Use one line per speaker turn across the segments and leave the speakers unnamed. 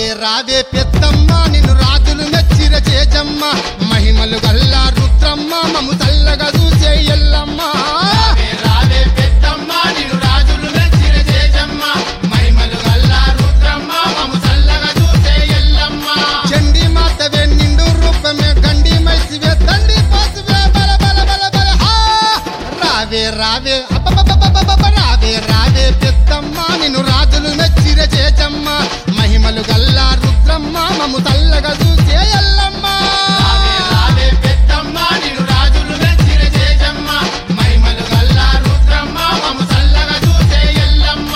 రావే రావే పెద్దమ్మ నిన్ను రాజులు మెచ్చిర చేజమ్మ మహిమలు గల్లా రుద్రమ్మ మము చల్లగా చూసే ఎల్లమ్మ
రావే రావే పెద్దమ్మ నిన్ను రాజులు మెచ్చిన చేజమ్మ మహిమలు గల్లా రుద్రమ్మ మము చల్లగా చూసే ఎల్లమ్మ
చండి మాతవే నిండు రూపమే గండి మైసివే తండి పాసువే బల బల బల బల హా! రావే రావే అబ్బబ్బబ్బబ్బబ్బబ్బ రావే రావే పెద్దమ్మ నిన్ను రాజులు మెచ్చిర చేజమ్మ మహిమలు గల్లా రుద్రమ్మ మము చల్లగా చూసే ఎల్లమ్మ
రావే రావే పెద్దమ్మ నిన్ను రాజులు మెచ్చిన చేజమ్మ మహిమలు గల్లా రుద్రమ్మ మము చల్లగా చూసే ఎల్లమ్మ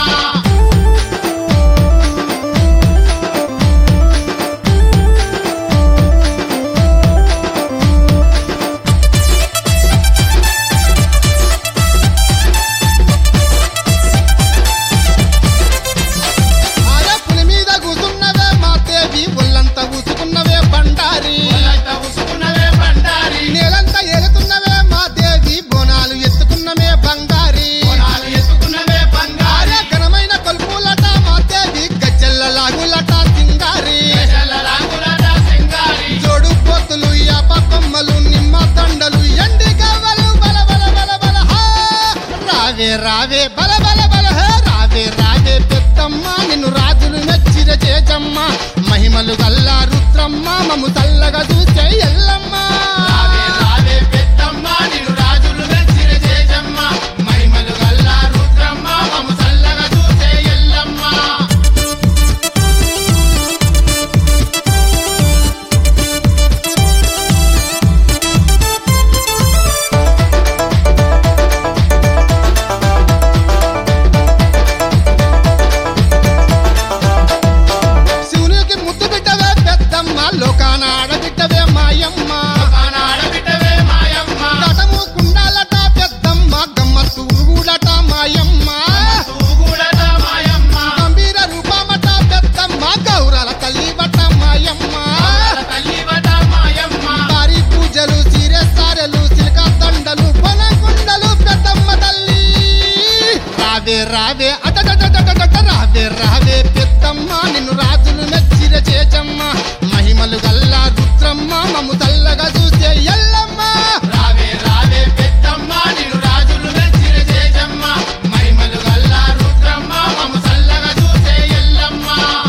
ఆరే పులి మీద కూసున్నవే మా దేవి ఒళ్ళంతా ఊసుకున్నవే బండారి
ఒళ్ళంతా ఉసుకున్నవే బండారి
నేలంతా ఎగుతున్నవే మా దేవి బోనాలు ఎత్తుకున్నవే బంగారి
కొనాలు ఎత్తుకున్నవే బంగారి
ఆరే ఘనమైన కొల్పులట మా దేవి గజ్జల్ల లాగులట సింగారి
దేశాల రాగులట సింగారి
జోడు పోతులు యాప కొమ్మలు నిమ్మ దండలు ఎండి గవ్వలు బల బల బల బల హా! రావే రావే బల బల బల హే రావే రావే పెద్దమ్మ నిన్ను రాజులు మెచ్చిర చేజమ్మ మహిమలు గల్లా రుద్రమ్మ మము చల్లగా చూసే ఎల్లమ్మ
రావే రావే పెద్దమ్మ నిన్ను రాజులు మెచ్చిన చేజమ్మ మహిమలు గల్లా రుద్రమ్మ మము చల్లగా చూసే ఎల్లమ్మ
శివునికి ముద్దు బిడ్డవే పెద్దమ్మ లోకాన ఆడబిడ్డవే మాయమ్మ
ఆడబిడ్డవే మాయమ్మ
కటము కుండాలట పెద్దమ్మ గమ్మత్తు ఊగుడట మాయమ్మ
తూగుడట మాయమ్మ
గంభీర రూపమట పెద్దమ్మ గౌరల తల్లి బట్ట మాయమ్మ
ఆడ తల్లి వట మాయమ్మ
భారీ పూజలు సీరే సారెలు సిలిక దండలు కుండలు పెద్దమ్మ తల్లి రావే రావే అటటటటటట రావే రావే పెద్దమ్మ నిన్ను రాజులు మెచ్చిర చేచమ్మ మహిమలు గల్లా రుద్రమ్మ మము చల్లగా చూసే ఎల్లమ్మ
రావే రావే పెద్దమ్మ నిన్ను రాజులు మెచ్చిన చేజమ్మ మహిమలు గల్లా రుద్రమ్మ మము చల్లగా చూసే ఎల్లమ్మ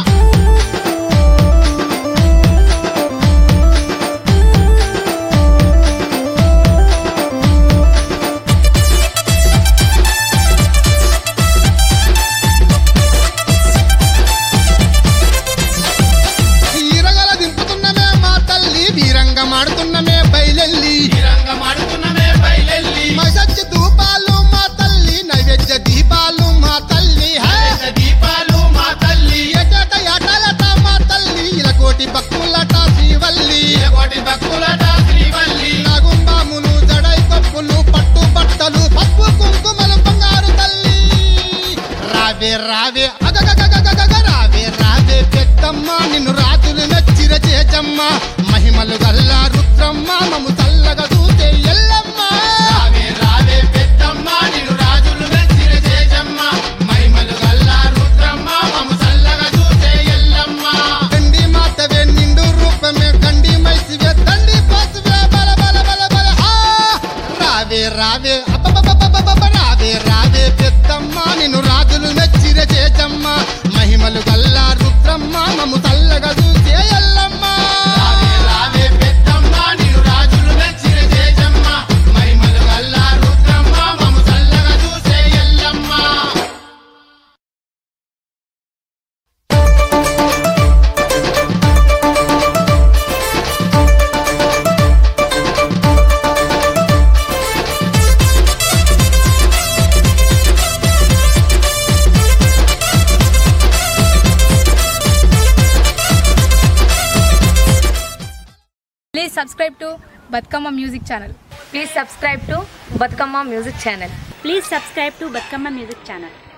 ఈరగల దింపుతున్నమే మా తల్లి వీరంగా మాడుతున్నమే బయలెల్లి
రంగమాడుతున్నమే బయలెల్లి
మసచ్చి ధూపాలు మా తల్లి నైవేద్య దీపాలు మా తల్లి హే
పెద్ద దీపాలు మా తల్లి
ఎటట ఎటలట మా తల్లి ఇలకోటి భక్తులట శ్రీవల్లి
కోటి భక్తులట శ్రీవల్లి
నాగుంబాములు జడై కప్పులు పట్టు బట్టలు పప్పు కుంకుమలు బంగారు తల్లి రావే రావే అగగగగగగగ రావే రావే పెద్దమ్మ నిన్ను రాజులు మెచ్చిర చేజమ్మ మహిమలు గల్లా రుద్రమ్మ మము చల్లగా చూసే ఎల్లమ్మ
రావే రావే పెద్దమ్మ నిన్ను రాజులు మెచ్చిన చేజమ్మ మహిమలు గల్లా రుద్రమ్మ మము చల్లగా చూసే ఎల్లమ్మ
గండి మాతవే నిండు రూపమే గండి మైసివే తండి పాసువే బల బల బల బల హా! రావే రావే అబ్బబ్బబ్బబ్బబ్బబ్బ రావే రావే పెద్దమ్మ నిన్ను రాజులు మెచ్చిర చేచమ్మ మహిమలు గల్లా రుద్రమ్మ మము చల్లగా చూసే ఎల్లమ్మ
రావే రావే పెద్దమ్మ నిన్ను రాజులు మెచ్చిన చేజమ్మ మహిమలు గల్లా రుద్రమ్మ మము చల్లగా చూసే Yellamma
Please subscribe to Batkama Music channel.
Please subscribe to Batkama Music channel.
Please subscribe to Batkama Music channel.